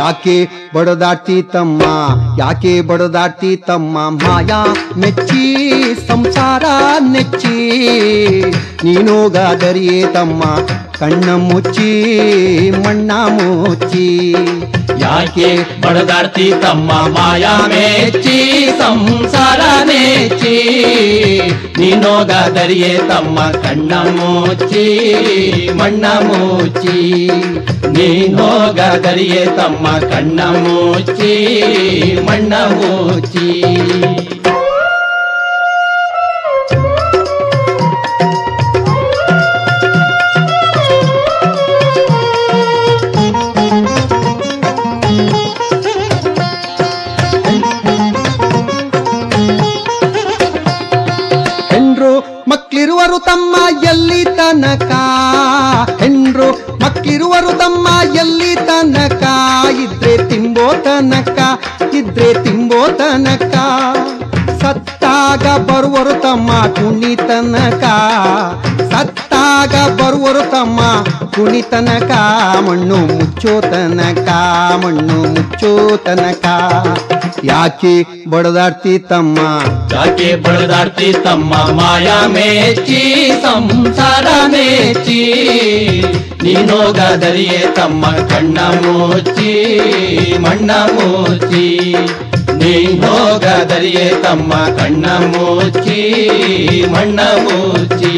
ಯಾಕೆ ಬಡದಾಡ್ತಿ ತಮ್ಮ ಯಾಕೆ ಬಡದಾಡ್ತಿ ತಮ್ಮ ಮಾಯಾ ಮೆಚ್ಚಿ ಸಂಸಾರ ನೆಚ್ಚಿ ನೀನೋಗಾದರಿಯೇ ತಮ್ಮ ಕಣ್ಣ ಮುಚ್ಚಿ ಮಣ್ಣ ಮುಚ್ಚಿ ಯಾಕೆ ಬಡದಾಡ್ತಿ ತಮ್ಮ ಮಾಯಾ ಮೆಚ್ಚಿ ಸಂಸಾರ ನೆಚ್ಚಿ ನೀನೋಗಾದರಿಯೇ ತಮ್ಮ ಕಣ್ಣ ಮುಚ್ಚಿ ಮಣ್ಣ ಮುಚ್ಚಿ ನೀನೋಗಾದರಿಯೇ ತಮ್ಮ ಕಣ್ಣ ಮುಚ್ಚಿ ಮಣ್ಣ ಮುಚ್ಚಿ ಹೆಣ್ರು ಮಕ್ಳಿರುವರು ತಮ್ಮ ಎಲ್ಲಿ ತನಕ ಹೆಣ್ರು ಮಕ್ಳಿರುವರು ತಮ್ಮ ಎಲ್ಲಿ ತನಕ ಇದ್ರೆ ತಿಂಬೋ ತನಕ ಇದ್ರೆ ತಿಂಬೋ ತನಕ ಸತ್ತಾಗ ಬರುವರು ತಮ್ಮ ಕುಣಿ ತನಕ ಸತ್ತಾಗ ಬರುವರು ತಮ್ಮ ಕುಣಿ ತನಕ ಮಣ್ಣು ಮುಚ್ಚೋ ತನಕ ಮಣ್ಣು ಮುಚ್ಚೋ ತನಕ ಯಾಕೆ ಬಡದಾಡ್ತಿ ತಮ್ಮ ಯಾಕೆ ಬಡದಾಡ್ತಿ ತಮ್ಮ ಮಾಯಾ ಮೇಚಿ ಸಂಸಾರ ಮೇಚಿ ನೀನೋಗಾದರಿಯೇ ತಮ್ಮ ಕಣ್ಣ ಮುಚ್ಚಿ ಮಣ್ಣ ಮುಚ್ಚಿ ನೀನೋಗಾದರಿಯೇ ತಮ್ಮ ಕಣ್ಣ ಮುಚ್ಚಿ ಮಣ್ಣ ಮುಚ್ಚಿ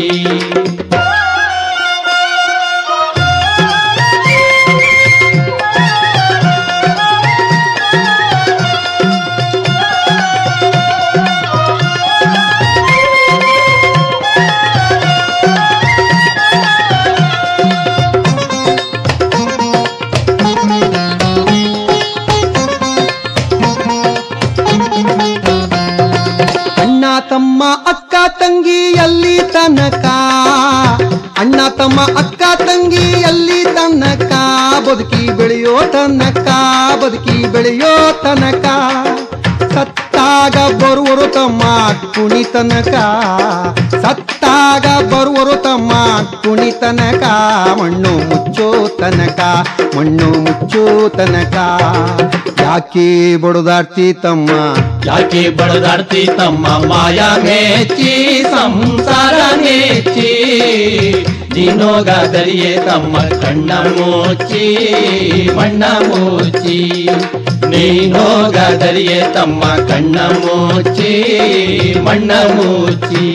ಅಣ್ಣ ತಮ್ಮ ಅಕ್ಕ ತಂಗಿ ಎಲ್ಲಿ ತನಕ ಅಣ್ಣ ತಮ್ಮ ಅಕ್ಕ ತಂಗಿ ಎಲ್ಲಿ ತನಕ ಬದುಕಿ ಬೆಳೆಯೋ ತನಕ ಬದುಕಿ ಬೆಳೆಯೋ ತನಕ ಸತ್ತಾಗ ಬರುವರು ತಮ್ಮ ಕುಣಿ ತನಕ ಸತ್ತಾಗ ಬರುವರು ತಮ್ಮ ಕುಣಿ ತನಕ ಮಣ್ಣು ಮುಚ್ಚೋ ತನಕ ಮಣ್ಣು ಮುಚ್ಚೋ ತನಕ ಯಾಕೆ ಬಡದಾಡ್ತಿ ತಮ್ಮ ಯಾಕೆ ಬಡದಾಡ್ತಿ ತಮ್ಮ ಮಾಯಾ ಮೇಚಿ ಸಂಸಾರ ಮೇಚಿ ನೀನೋಗಾದರಿಯೇ ತಮ್ಮ ಕಣ್ಣ ಮುಚ್ಚಿ ಮಣ್ಣ ಮುಚ್ಚಿ ನೀನೋಗಾದರಿಯೇ ತಮ್ಮ ಕಣ್ಣ ಮುಚ್ಚಿ ಮಣ್ಣ ಮುಚ್ಚಿ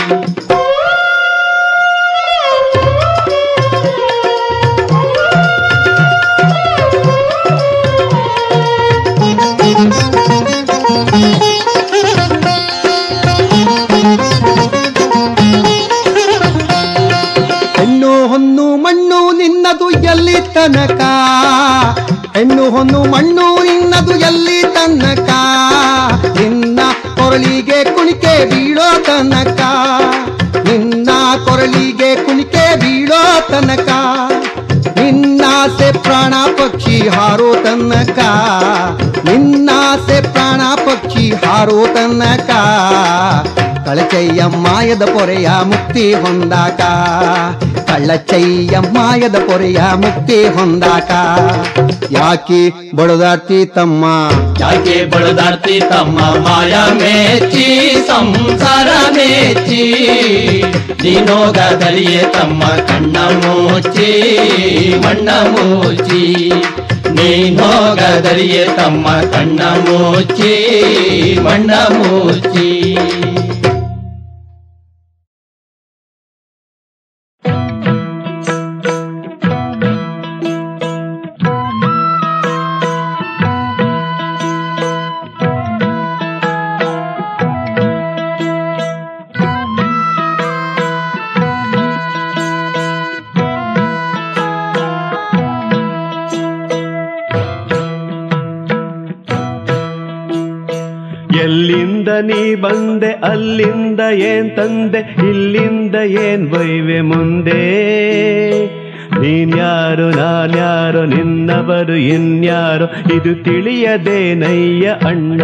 ಹೆಣ್ಣು ಹೊನ್ನು ಮಣ್ಣು ನಿನ್ನದು ಎಲ್ಲಿ ತನಕ ಹೆಣ್ಣು ಹೊನ್ನು ಮಣ್ಣು ನಿನ್ನದು ಎಲ್ಲಿ ತನಕ ನಿನ್ನ ಕೊರಳಿಗೆ ಕುಣಿಕೆ ಬೀಳೋ ತನಕ ನಿನ್ನ ಕೊರಳಿಗೆ ಕುಣಿಕೆ ಬೀಳೋ ತನಕ ನಿನ್ನಾಸೆ ಪ್ರಾಣ ಪಕ್ಷಿ ಹಾರೋ ತನಕ ನಿನ್ನಾಸೆ ಪ್ರಾಣ ಪಕ್ಷಿ ಹಾರೋ ತನಕ ಕಳಚಯ್ಯ ಮಾಯದ ಪೊರೆಯ ಮುಕ್ತಿ ಹೊಂದಾಕ ಕಳ್ಳಚಯ್ಯ ಮಾಯದ ಪೊರೆಯ ಮುಕ್ತಿ ಹೊಂದಾಕ ಯಾಕೆ ಬಡದಾಡ್ತಿ ತಮ್ಮ ಯಾಕೆ ಬಡದಾಡ್ತಿ ತಮ್ಮ ಮಾಯಾ ಮೇಚಿ ಸಂಸಾರ ಮೇಚಿ ನೀನೋಗಾದರಿಯೇ ತಮ್ಮ ಕಣ್ಣ ಮುಚ್ಚಿ ಮಣ್ಣ ಮುಚ್ಚಿ ನೀನೋಗಾದರಿಯೇ ತಮ್ಮ ಕಣ್ಣ ಮುಚ್ಚಿ ಮಣ್ಣ ಮುಚ್ಚಿ ಎಲ್ಲಿಂದ ನೀ ಬಂದೆ ಅಲ್ಲಿಂದ ಏನ್ ತಂದೆ ಇಲ್ಲಿಂದ ಏನ್ ವೈವೆ ಮುಂದೆ ನೀನ್ಯಾರು ನಾನ್ಯಾರೋ ನಿನ್ನವರು ಇನ್ಯಾರೋ ಇದು ತಿಳಿಯದೇನಯ್ಯ ಅಣ್ಣ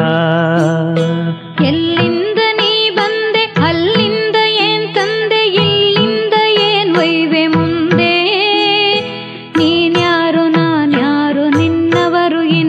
ಎಲ್ಲಿಂದ ನೀ ಬಂದೆ ಅಲ್ಲಿಂದ ಏನ್ ತಂದೆ ಇಲ್ಲಿಂದ ಏನ್ ಒಯ್ವೆ ಮುಂದೆ ನೀನ್ಯಾರು ನಾನ್ಯಾರು ನಿನ್ನವರು ಇನ್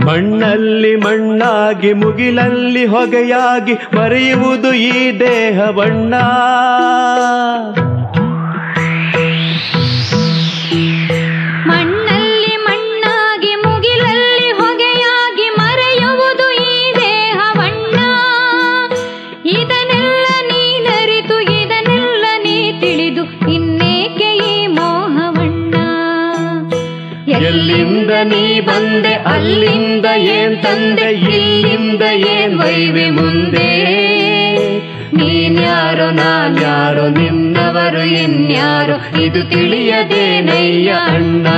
ಮಣ್ಣಲ್ಲಿ ಮಣ್ಣಾಗಿ ಮುಗಿಲಲ್ಲಿ ಹೊಗೆಯಾಗಿ ಮರೆಯುವುದು ಈ ದೇಹ ಬಣ್ಣ ಮಣ್ಣಲ್ಲಿ ಮಣ್ಣಾಗಿ ಮುಗಿಲಲ್ಲಿ ಹೊಗೆಯಾಗಿ ಮರೆಯುವುದು ಈ ದೇಹವಣ್ಣ ಇದನ್ನೆಲ್ಲ ನೀನರಿತು ಇದನ್ನೆಲ್ಲ ನೀ ತಿಳಿದು ಇನ್ನೇಕೆ ಈ ಮೋಹವಣ್ಣ ಎಲ್ಲಿಂದ ನೀ ಬಂದೆ ಅಲ್ಲಿಂದ ಏನ್ ತಂದೆ ಇಲ್ಲಿಂದ ಏನ್ ವೈವೆ ಮುಂದೆ ನೀನ್ಯಾರೋ ನಾನ್ಯಾರೋ ನಿನ್ನವರು ಇನ್ಯಾರೋ ಇದು ತಿಳಿಯದೇನಯ್ಯ ಅಣ್ಣ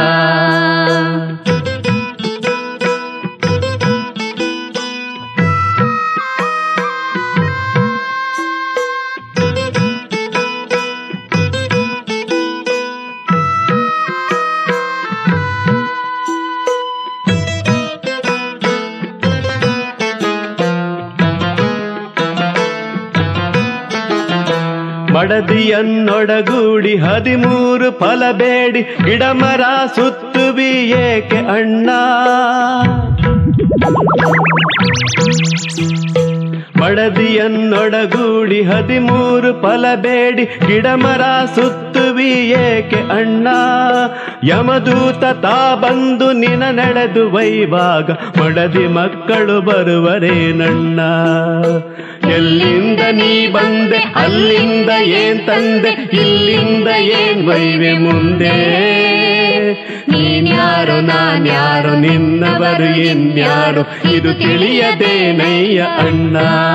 ಮಡದಿಯನ್ನೊಡಗೂಡಿ ಹದಿಮೂರು ಫಲ ಬೇಡಿ ಗಿಡಮರ ಸುತ್ತುವಿ ಏಕೆ ಅಣ್ಣ ಮಡದಿಯನ್ನೊಡಗೂಡಿ ಹದಿಮೂರು ಫಲ ಬೇಡಿ ಗಿಡಮರ ಸುತ್ತುವಿ ಏಕೆ ಅಣ್ಣ ಯಮದೂತ ತಾ ಬಂದು ನಿನ ನಡೆದು ವೈವಾಗ ಮಡದಿ ಮಕ್ಕಳು ಬರುವರೇನಣ್ಣ ಎಲ್ಲಿಂದ ನೀ ಬಂದೆ ಅಲ್ಲಿಂದ ಏನ್ ತಂದೆ ಇಲ್ಲಿಂದ ಏನ್ ವೈವೆ ಮುಂದೆ ನೀನ್ಯಾರೋ ನಾನ್ಯಾರೋ ನಿನ್ನವರು ಇನ್ಯಾರೋ ಇದು ತಿಳಿಯದೇನಯ್ಯ ಅಣ್ಣ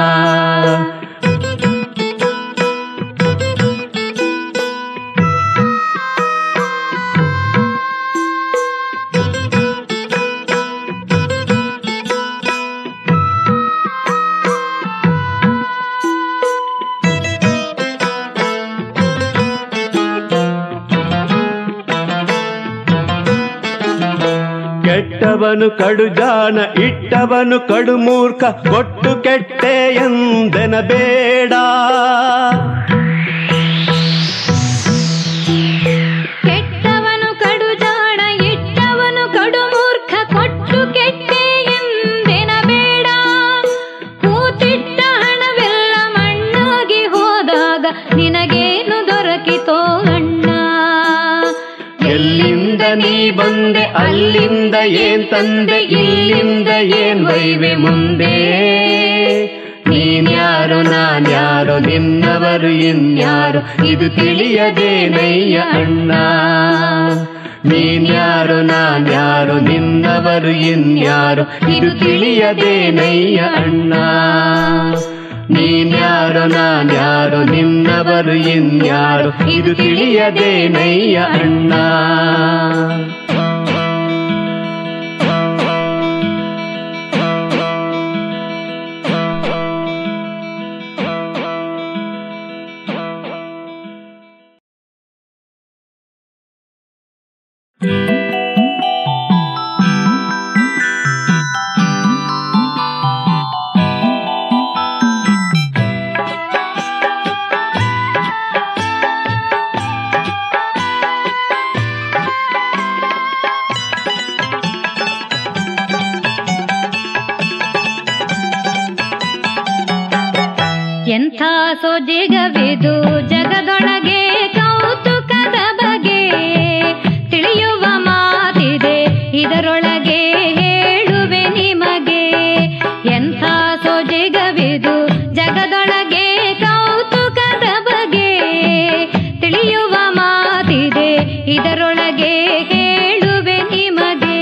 ಕೆಟ್ಟವನು ಕಡು ಜಾಣ ಇಟ್ಟವನು ಕಡು ಮೂರ್ಖ ಕೊಟ್ಟು ಕೆಟ್ಟೆ ಎಂದೆನ ಬೇಡ ಕೆಟ್ಟವನು ಕಡು ಜಾಣ ಇಟ್ಟವನು ಕಡು ಮೂರ್ಖ ಕೊಟ್ಟು ಕೆಟ್ಟೆ ಎಂದೆನ ಬೇಡ ಕೂತಿಟ್ಟ ಹಣವೆಲ್ಲ ಮಣ್ಣಾಗಿ ಹೋದಾಗ ನಿನಗೇನು ದೊರಕಿತೋ ಅಣ್ಣ ಎಲ್ಲಿಂದ ನೀ ಬಂದೆ ಅಲ್ಲಿಂದ ಏನ್ ತಂದೆ ಇಲ್ಲಿಂದ ಏನ್ ವೈವೆ ಮುಂದೆ ನೀನ್ಯಾರೋ ನಾನ್ಯಾರೋ ನಿನ್ನವರು ಇನ್ಯಾರೋ ಇದು ತಿಳಿಯದೇನಯ್ಯ ಅಣ್ಣ ನೀನ್ಯಾರೋ ನಾನ್ಯಾರೋ ನಿನ್ನವರು ಇನ್ಯಾರೋ ಇದು ತಿಳಿಯದೇನಯ್ಯ ಅಣ್ಣ ನೀನ್ಯಾರೋ ನಾನ್ಯಾರೋ ನಿನ್ನವರು ಇನ್ಯಾರೋ ಇದು ತಿಳಿಯದೇನಯ್ಯ ಅಣ್ಣ ಎಂಥ ಸೊಜಿಗವಿದು ಜಗದೊಳಗೆ ಕೌತುಕದ ಬಗೆ ತಿಳಿಯುವ ಮಾತಿದೆ ಇದರೊಳಗೆ ಹೇಳುವೆ ನಿಮಗೆ ಎಂಥ ಸೊಜಿಗವಿದು ಜಗದೊಳಗೆ ಕೌತುಕದ ಬಗೆ ತಿಳಿಯುವ ಮಾತಿದೆ ಇದರೊಳಗೆ ಹೇಳುವೆ ನಿಮಗೆ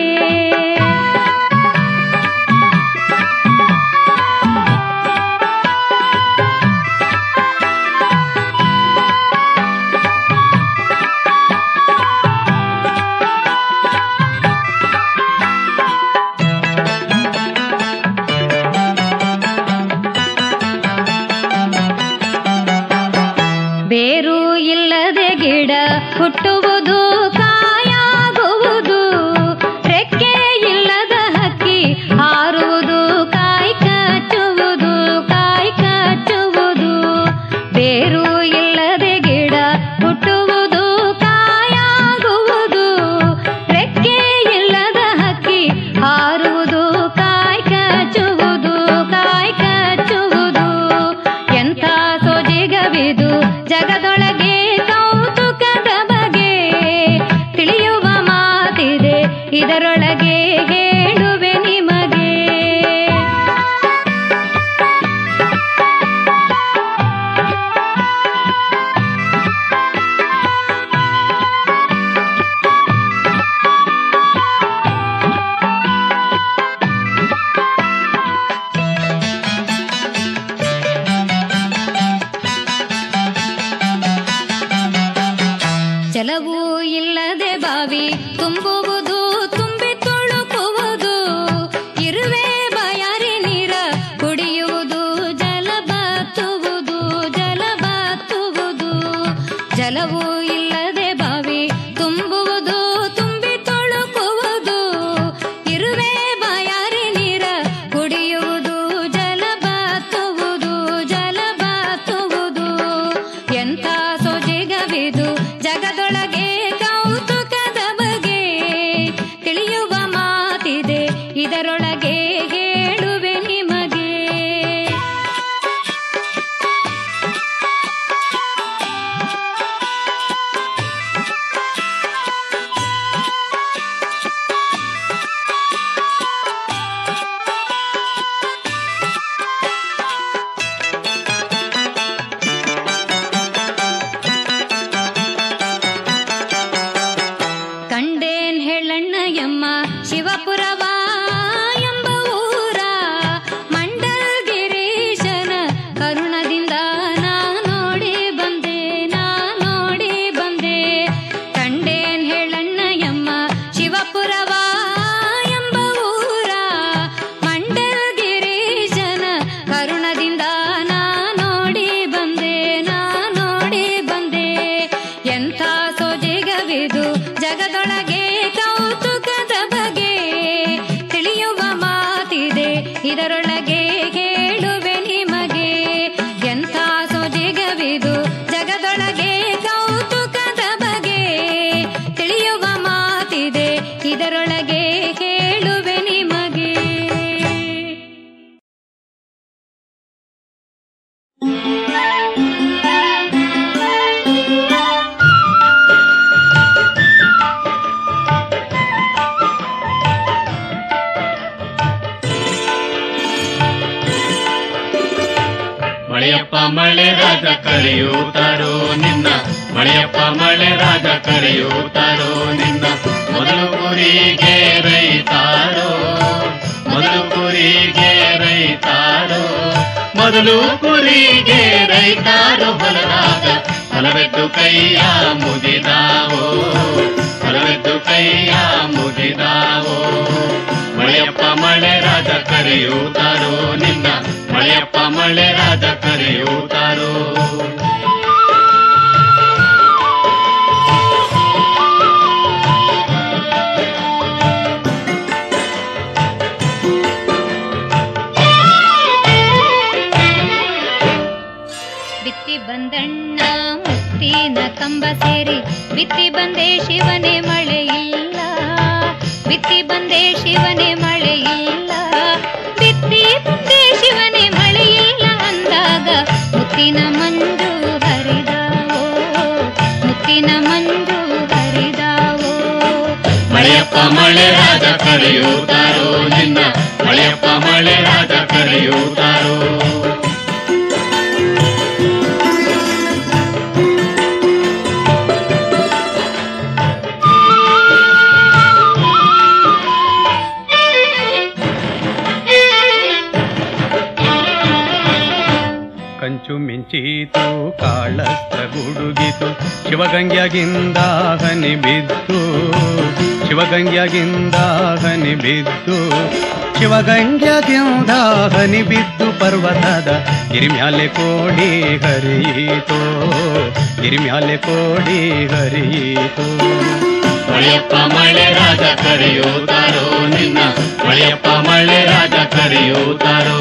ಜಲವೂ ಇಲ್ಲದೆ ಬಾವಿ ತುಂಬುವುದು ತುಂಬಿ ತುಳುಕುವುದು ಇರುವೆ ಬಾಯಾರಿ ನೀರ ಕುಡಿಯುವುದು ಜಲ ಬಾತುವುದು ಜಲ ಬಾತುವುದು ಜಲವೂ ಇಲ್ಲದೆ ಬಾವಿ ತುಂಬುವುದು ತುಂಬಿ ತುಳುಕುವುದು ಇರುವೆ ಬಾಯಾರಿ ನೀರ ಕುಡಿಯುವುದು ಜಲ ಬಾತುವುದು ಜಲ ಬಾತುವುದು ಎಂಥ ಸೊಜಿಗವಿದು ಜಗದೊಳಗೆ ಕೌತುಕದ ಬಗೆ ತಿಳಿಯುವ ಮಾತಿದೆ ಇದರೊಳಗೆ ಹೇಳುವೆ ನಿಮಗೆ ಕಂಡೇನ್ ಹೇಳಣ್ಣ ಯಮ್ಮ ಶಿವಪುರವ ಎಂಬ ಊರ ಮಂಡಲ್ಗಿರೀಶನ ಕರುಣದಿಂದ ನಾ ನೋಡಿ ಬಂದೆ ನಾ ನೋಡಿ ಬಂದೆ ಕಂಡೇನ್ ಹೇಳಣ್ಣ ಯಮ್ಮ ಶಿವಪುರವ ಎಂಬ ಊರ ಮಂಡಲ್ಗಿರೀಶನ ಕರುಣದಿಂದ ನಾ ನೋಡಿ ಬಂದೆ ನಾ ನೋಡಿ ಬಂದೆ ಎಂಥ ಸೊಜಿಗವಿದು ಜಗದೊಳಗೆ ಕೌತುಕದ ಬಗೆ ತಿಳಿಯುವ ಮಾತಿದೆ ಇದರೊಳಗೆ ಹೇಳುವೆ ನಿಮಗೆ ಎಂಥ ಸೊಜಿಗವಿದು ಜಗದೊಳಗೆ ಕೌತುಕದ ಬಗೆ ತಿಳಿಯುವ ಮಾತಿದೆ ಇದರೊಳಗೆ ಹೇಳುವೆ ನಿಮಗೆ ಮಳೆಯಪ್ಪ ಮಳೆ ರಾಜ ಕರೆಯುತ್ತಾರೋ ನಿನ್ನ ಮಳೆಯಪ್ಪ ಮಳೆ ರಾಜ ಕರೆಯುತ್ತಾರೋ ನಿನ್ನ ಮೊದಲು ಕುರಿಗೆ ರೈತಾರೋ ಮೊದಲು ಕುರಿಗೆ ರೈತಾರೋ ಮೊದಲು ಕುರಿಗೆ ರೈತಾರೋ ಹೊಲರಾಗ ಫಲವೆದ್ದು ಕೈಯ ಮುಗಿದಾವೋ ಫಲವೆದ್ದು ಕೈಯ ಮುಗಿದಾವೋ ಮಳೆಯಪ್ಪ ಮಳೆ ರಾಜ ಕರೆಯುತ್ತಾರೋ ನಿನ್ನ ಮಳೆಯಪ್ಪ ಮಳೆ ರಾಜ ಕರೆಯುತ್ತಾರೋ ಬಿತ್ತಿ ಬಂದಣ್ಣ ಮುತ್ತಿನ ಕಂಬ ಸೇರಿ ಬಿತ್ತಿ ಬಂದೆ ಶಿವನೇ ಮಳೆ ಇಲ್ಲ ಬಿತ್ತಿ ಬಂದೆ ಶಿವನೇ ಮಳೆ ಇಲ್ಲ ಬಿತ್ತಿ ಬಂದೆ ಶಿವನೇ ಮಳೆ ಇಲ್ಲ ಅಂದಾಗ ಮುತ್ತಿನ ಮಂಜು ಹರಿದಾವೋ ಮುತ್ತಿನ ಮಂಜು ಹರಿದಾವೋ ಮಳೆಯಪ್ಪ ಮಳೆ ರಾಜ ಕರೆಯುತ್ತಾರೋ ನಿನ್ನ ಮಳೆಯಪ್ಪ ಮಳೆ ರಾಜ ಕರೆಯುತ್ತಾರೋ ಕಂಚು ಮಿಂಚೀತು ಕಾಳಸ್ತ ಗುಡುಗಿತು ಶಿವಗಂಗ್ಯಾಗಿಂದ ಹನಿ ಬಿದ್ದು ಶಿವಗಂಗ್ಯಾಗಿಂದ ಹನಿ ಬಿದ್ದು ಶಿವಗಂಗ್ಯಾಗಿಂದ ಹನಿ ಬಿದ್ದು ಪರ್ವತದ ಗಿರಿಮ್ಯಾಲೆ ಕೋಡಿ ಹರಿಯಿತು ಗಿರಿಮ್ಯಾಲೆ ಕೋಡಿ ಹರಿಯಿತು ಮಳೆಯಪ್ಪ ಮಳೆ ರಾಜ ಕರೆಯುತ್ತಾರೋ ನಿನ್ನ ಮಳೆಯಪ್ಪ ಮಳೆ ರಾಜ ಕರೆಯುತ್ತಾರೋ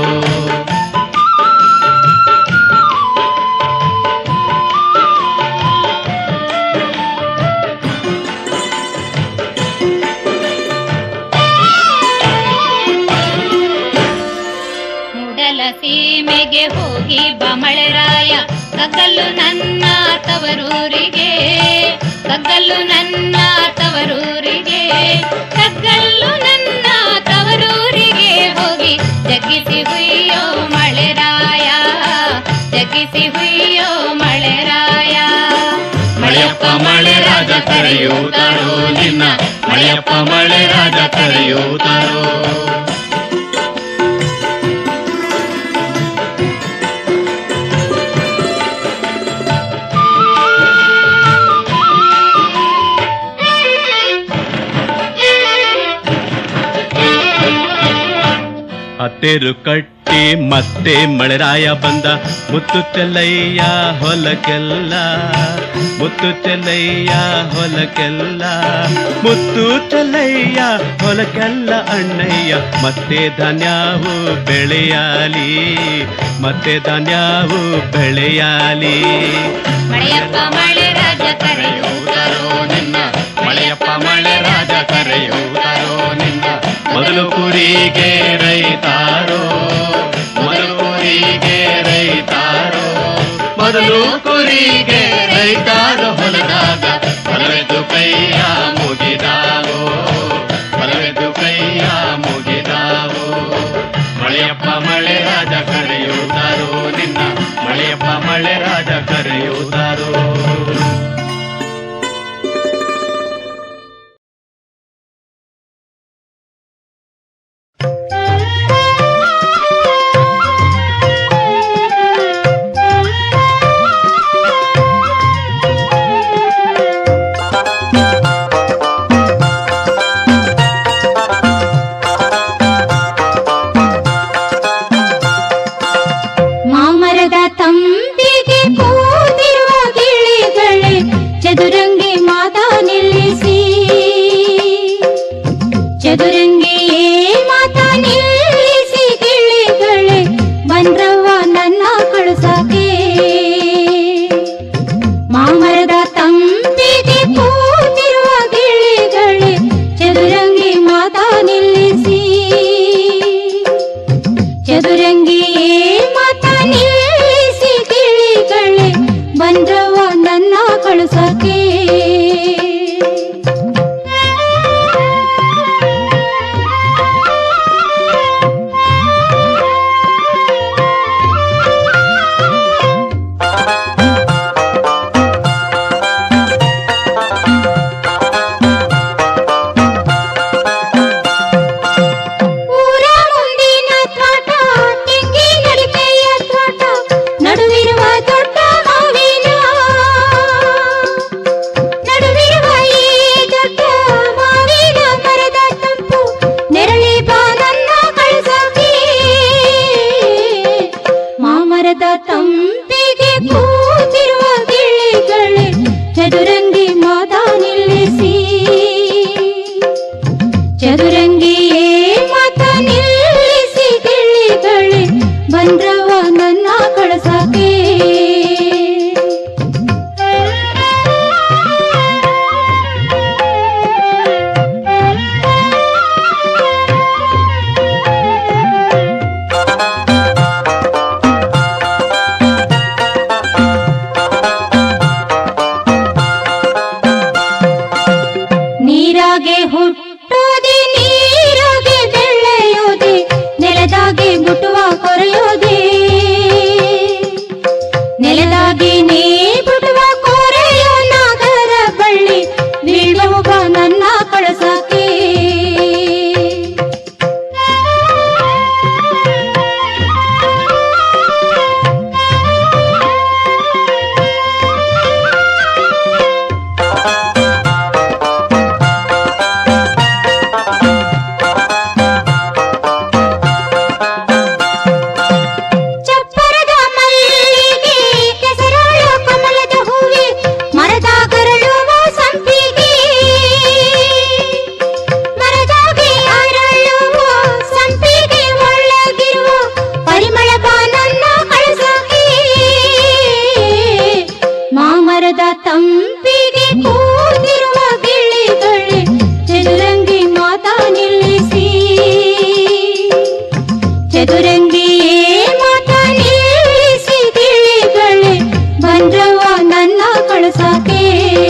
ಮೂಡಲ ಸೀಮೆಗೆ ಹೋಗಿ ಬಮಳೆರಾಯ ಕಗ್ಗಲ್ಲು ನನ್ನ ತವರೂರಿಗೆ ಕಗ್ಗಲ್ಲು ನನ್ನ ತವರೂರಿಗೆ ಕಗ್ಗಲ್ಲು ನನ್ನ ತವರೂರಿಗೆ ಹೋಗಿ ಜಗ್ಗಿಸಿ ಹುಯ್ಯೋ ಮಳೆರಾಯ ಜಗ್ಗಿಸಿ ಹುಯ್ಯೋ ಮಳೆರಾಯ ಮಳೆಯಪ್ಪ ಮಳೆ ರಾಜ ಕರೆಯುತ್ತಾರೋ ನಿನ್ನ ಮಳೆಯಪ್ಪ ಮಳೆ ರಾಜ ಕರೆಯುತ್ತಾರೋ ಹತ್ತೇರು ಕಟ್ಟಿ ಮತ್ತೆ ಮಳೆರಾಯ ಬಂದ ಮುತ್ತು ಚೆಲ್ಲಯ್ಯ ಹೊಲಕ್ಕೆಲ್ಲ ಮುತ್ತು ಚೆಲ್ಲಯ್ಯ ಹೊಲಕ್ಕೆಲ್ಲ ಮುತ್ತು ಚೆಲ್ಲಯ್ಯ ಹೊಲಕ್ಕೆಲ್ಲ ಅಣ್ಣಯ್ಯ ಮತ್ತೆ ಧಾನ್ಯವು ಬೆಳೆಯಾಲಿ ಮತ್ತೆ ಧಾನ್ಯವು ಬೆಳೆಯಾಲಿ ಮಳೆಯಪ್ಪ ಮಳೆ ರಾಜ ಕರೆಯುತ್ತಾರೋ ನಿನ್ನ ಮಳೆಯಪ್ಪ ಮಳೆ ರಾಜ ಕರೆಯುತ್ತಾರೋ ನಿನ್ನ ಮೊದಲು ಕುರಿಗೆ ರೈತಾರೋ ಮೊದಲು ಕುರಿಗೆ ರೈತಾರೋ ಮೊದಲು ಕುರಿಗೆ ರೈತಾರೋ ಹೊಲದಾಗ ಹೊಲವೆದ್ದು ಕೈಯ ಮುಗಿದಾವೋ ಹೊಲವೆದ್ದು ಕೈಯ ಮುಗಿದಾವೋ ಮಳೆಯಪ್ಪ ಮಳೆ ರಾಜ ಕರೆಯುತ್ತಾರೋ ನಿನ್ನ ಮಳೆಯಪ್ಪ ಮಳೆ ರಾಜ ಕರೆಯುತ್ತಾರೋ ಮಾಮರದ ತಂಬಿಗೆ ಕೂತಿರುವ ಗಿಳಿಗಳೇ ಚದುರಂಗಿ ಮಾತಾ ನಿಲ್ಲಿಸಿ ಚದುರಂಗಿಯೇ ಮಾತಾ ನಿಲ್ಲಿಸಿ ಗಿಳಿಗಳೇ ಬಂದ್ರವ್ವ ನನ್ನ ಕಳುಸಕ್ಕೆ ಮಾಮರದ ತಂಬಿಗೆ ಕೂತಿರುವ ಗಿಳಿಗಳೇ ಚದುರಂಗಿ ಮಾತಾ ನಿಲ್ಲಿಸಿ ಚದುರಂಗಿಯೇ ಮಾತ ನಿಲ್ಲಿಸಿ ಗಿಳಿಗಳೇ ಬಂದ್ರವ ನನ್ನ ಕಳುಸಕ್ಕೆ ಊರ ಮುಂದಿನ ತ್ವಾಟ ತೆಂಗಿನಡಿಕೆಯ ತ್ವಾಟ ನಡುವಿರುವ ದೊಡ್ಡ ಮಾವಿನ ನಡುವಿರುವ ಈ ದೊಡ್ಡ ಮಾವಿನ ಮರದ ತಂಪು ನೆರಳಿ ಬಾ ನನ್ನ ಕಳಸಕ್ಕೆ ಮಾಮರದ ತಂಪಿಗೆ ಕೂತಿರುವ ಗಿಳಿಗಳೇ ಚದುರಂಗಿ ಮಾತ ನಿಲ್ಲಿಸಿ ಚದುರಂಗಿಯೇ ಮಾತ ನಿಲ್ಲಿಸಿ ಗಿಳಿಗಳೇ ಬಂದ್ರವ ನನ್ನ ಕಳಸಕ್ಕೆ ನೀರಾಗೆ ಹುಟ್ಟೋದೆ ನೀರಾಗೆ ಬೆಳೆಯೋದೆ ನೆಲದಾಗೆ ಬುಟುವ ಕೊರೆಯೋದೆ ನೆಲದಾಗೆ ನೀ ಬುಟುವ ಕೊರೆಯೋ ನಾಗರ ಬಳ್ಳಿ ಬೀಳುವ ನನ್ನ ಕಳಸಕ್ಕೆ ಚಪ್ಪರದ ಮಲ್ಲಿಗೆ ಕೆಸರಾಳ ಕಮಲದ ಹೂವೆ ಮರದ ಕರಳುವ ಸಂಪಿಗೆ ಮರದಾಗೆ ಅರಳುವ ಸಂಪಿಗೆ ಒಳಗಿರುವ ಪರಿಮಳ ಬಾನನ್ನ ಕಳಸಕ್ಕೆ ಮಾಮರದ ತಂಪಿಗೆ ಕೂತಿರುವ ಗಿಳಿಗಳೇ ಚದುರಂಗಿ ಮಾತಾ ನಿಲ್ಲಿಸಿ ಚದುರಂಗಿಯೇ ಮಾತ ನಿಲ್ಲಿಸಿ ಗಿಳಿಗಳೇ ಬಂದ್ರವ ನನ್ನ ಕಳಸಕ್ಕೆ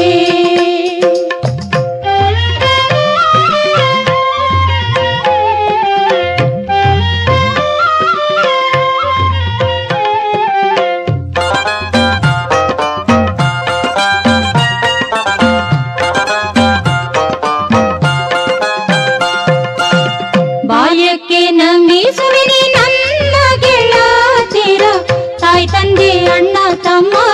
ಬಾಲ್ಯಕ್ಕೆ ನಂಬಿಸುವಿನಿ ನನ್ನ ಗೆಳತಿರ ತಾಯಿ ತಂದೆ ಅಣ್ಣ ತಮ್ಮ